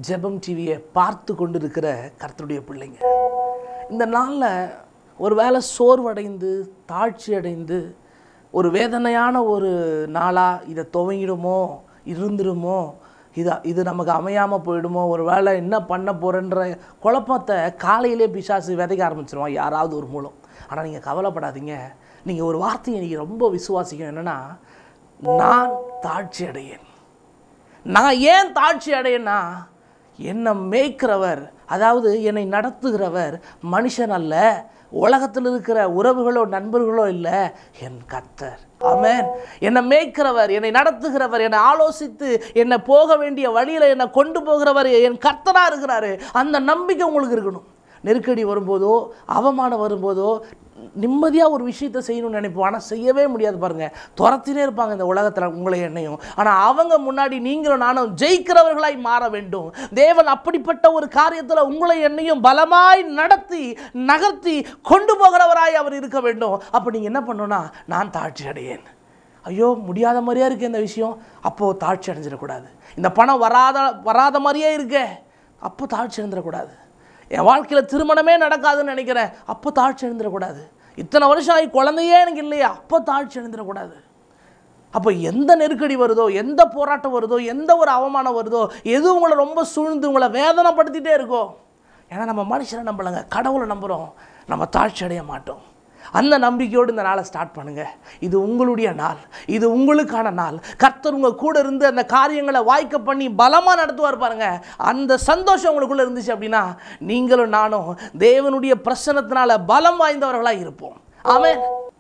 ஜெபம் டிவியை பார்த்து கொண்டிருக்கிற கர்த்தருடைய பிள்ளைங்க இந்த நாளில் ஒரு வேளை சோர்வடைந்து தாழ்ச்சி அடைந்து ஒரு வேதனையான ஒரு நாளாக இதை துவங்கிடுமோ இருந்துருமோ இது இது நமக்கு அமையாமல் போயிடுமோ ஒரு வேளை என்ன பண்ண போகிறேன்ற குழப்பத்தை காலையிலே பிசாசு விதைக்க ஆரம்பிச்சிருவான் யாராவது ஒரு மூலம் ஆனால் நீங்கள் கவலைப்படாதீங்க நீங்கள் ஒரு வார்த்தையை நீங்கள் ரொம்ப விசுவாசிக்கணும் என்னென்னா நான் தாழ்ச்சி அடையேன் நான் ஏன் தாழ்ச்சி அடையேன்னா என்னை மேய்க்கிறவர் அதாவது என்னை நடத்துகிறவர் மனுஷன் அல்ல உலகத்தில் இருக்கிற உறவுகளோ நண்பர்களோ இல்லை என் கத்தர் ஆமென் என்னை மேய்க்கிறவர் என்னை நடத்துகிறவர் என்னை ஆலோசித்து என்னை போக வேண்டிய வழியில் என்னை கொண்டு போகிறவர் என் கர்த்தராக இருக்கிறாரு அந்த நம்பிக்கை உங்களுக்கு இருக்கணும் நெருக்கடி வரும்போதோ அவமானம் வரும்போதோ நிம்மதியாக ஒரு விஷயத்தை செய்யணும்னு நினைப்போம் ஆனால் செய்யவே முடியாது பாருங்கள் துரத்தினே இருப்பாங்க இந்த உலகத்தில் உங்களை என்னையும் ஆனால் அவங்க முன்னாடி நீங்களும் நானும் ஜெயிக்கிறவர்களாய் மாற வேண்டும் தேவன் அப்படிப்பட்ட ஒரு காரியத்தில் உங்களை என்னையும் பலமாய் நடத்தி நகர்த்தி கொண்டு போகிறவராய் அவர் இருக்க வேண்டும் அப்போ நீங்கள் என்ன பண்ணணும்னா நான் தாழ்ச்சி அடையேன் ஐயோ முடியாத மாதிரியா இருக்கு இந்த விஷயம் அப்போது தாழ்ச்சி அடைஞ்சிடக்கூடாது இந்த பணம் வராத வராத மாதிரியே இருக்கே அப்போ தாழ்ச்சி அடைஞ்சிடக்கூடாது என் வாழ்க்கையில் திருமணமே நடக்காதுன்னு நினைக்கிறேன் அப்போ தாழ்ச்சி அடைஞ்சிடக்கூடாது இத்தனை வருஷம் ஆகி குழந்தையே எனக்கு இல்லையா அப்போ தாழ்ச்சி அடைஞ்சிடக்கூடாது அப்போ எந்த நெருக்கடி வருதோ எந்த போராட்டம் வருதோ எந்த ஒரு அவமானம் வருதோ எது உங்களை ரொம்ப சூழ்ந்து உங்களை வேதனைப்படுத்திட்டே இருக்கோ ஏன்னா நம்ம மனுஷனை நம்பலைங்க கடவுளை நம்புகிறோம் நம்ம தாழ்ச்சி அடைய மாட்டோம் அந்த நம்பிக்கையோடு இந்த நாளை ஸ்டார்ட் பண்ணுங்கள் இது உங்களுடைய நாள் இது உங்களுக்கான நாள் கர்த்தர் உங்கள் கூட இருந்து அந்த காரியங்களை வாய்க்க பண்ணி பலமாக நடத்துவார் பாருங்க அந்த சந்தோஷம் உங்களுக்குள்ளே இருந்துச்சு அப்படின்னா நீங்களும் நானும் தேவனுடைய பிரசனத்தினால பலம் வாய்ந்தவர்களாக இருப்போம் ஆமென்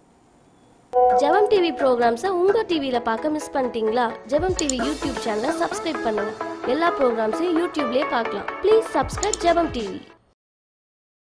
ஜெபம் டிவி ப்ரோக்ராம்ஸை உங்கள் டிவியில் பார்க்க மிஸ் பண்ணிட்டீங்களா ஜெபம் டிவி யூடியூப் சேனலை சப்ஸ்கிரைப் பண்ணுங்க எல்லா ப்ரோக்ராம்ஸையும் யூடியூப்லேயே பார்க்கலாம் ப்ளீஸ் சப்ஸ்கிரைப் ஜெபம் டிவி